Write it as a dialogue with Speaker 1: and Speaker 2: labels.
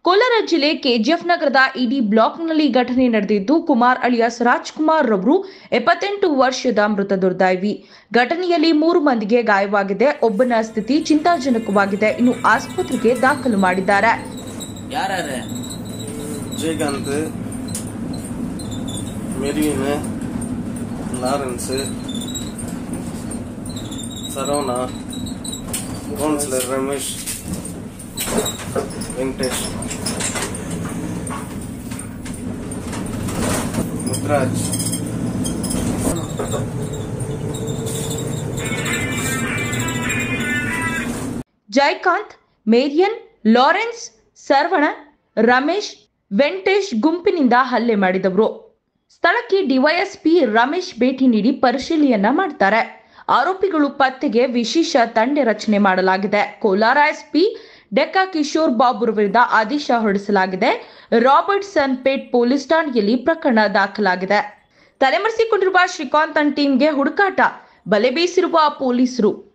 Speaker 1: ಕೋಲಾರ ಜಿಲ್ಲೆ ಕೆಜಿಎಫ್ ನಗರದ ಇಡಿ ಬ್ಲಾಕ್ನಲ್ಲಿ ಘಟನೆ ನಡೆದಿದ್ದು ಕುಮಾರ್ ಅಲಿಯಾಸ್ ರಾಜ್ಕುಮಾರ್ ರವರು ಎಪ್ಪತ್ತೆಂಟು ವರ್ಷದ ಮೃತ ದುರ್ದೈವಿ ಘಟನೆಯಲ್ಲಿ ಮೂರು ಮಂದಿಗೆ ಗಾಯವಾಗಿದೆ ಒಬ್ಬನ ಸ್ಥಿತಿ ಚಿಂತಾಜನಕವಾಗಿದೆ ಇನ್ನು ಆಸ್ಪತ್ರೆಗೆ ದಾಖಲು ಮಾಡಿದ್ದಾರೆ
Speaker 2: ಯಾರ್ಯಾರು
Speaker 3: விஜயகாந்த் மெரின் லாரன்ஸு சரவணா கவுன்சிலர் ரமேஷ் வெங்கடேஷ் முத்ராஜ்
Speaker 1: ಜೈಕಾಂತ್ ಮೇರಿಯನ್ ಲಾರೆನ್ಸ್ ಸರ್ವಣ ರಮೇಶ್ ವೆಂಕಟೇಶ್ ಗುಂಪಿನಿಂದ ಹಲ್ಲೆ ಮಾಡಿದವರು ಸ್ಥಳಕ್ಕೆ ಡಿವೈಎಸ್ಪಿ ರಮೇಶ್ ಭೇಟಿ ನೀಡಿ ಪರಿಶೀಲನೆಯನ್ನ ಮಾಡ್ತಾರೆ ಆರೋಪಿಗಳು ಪತ್ತೆಗೆ ವಿಶೇಷ ತಂಡ ರಚನೆ ಮಾಡಲಾಗಿದೆ ಕೋಲಾರ ಎಸ್ಪಿ ಡೆಕ್ಕಾ ಕಿಶೋರ್ ಬಾಬುರ ವಿರುದ್ಧ ಆದೇಶ ಹೊರಡಿಸಲಾಗಿದೆ ರಾಬರ್ಟ್ಸನ್ ಪೇಟ್ ಪೊಲೀಸ್ ಠಾಣೆಯಲ್ಲಿ ಪ್ರಕರಣ ದಾಖಲಾಗಿದೆ ತಲೆಮರೆಸಿಕೊಂಡಿರುವ ಶ್ರೀಕಾಂತ್ ಅಂಡ್ ಟೀಮ್ಗೆ ಹುಡುಕಾಟ ಬಲೆ ಬೀಸಿರುವ ಪೊಲೀಸರು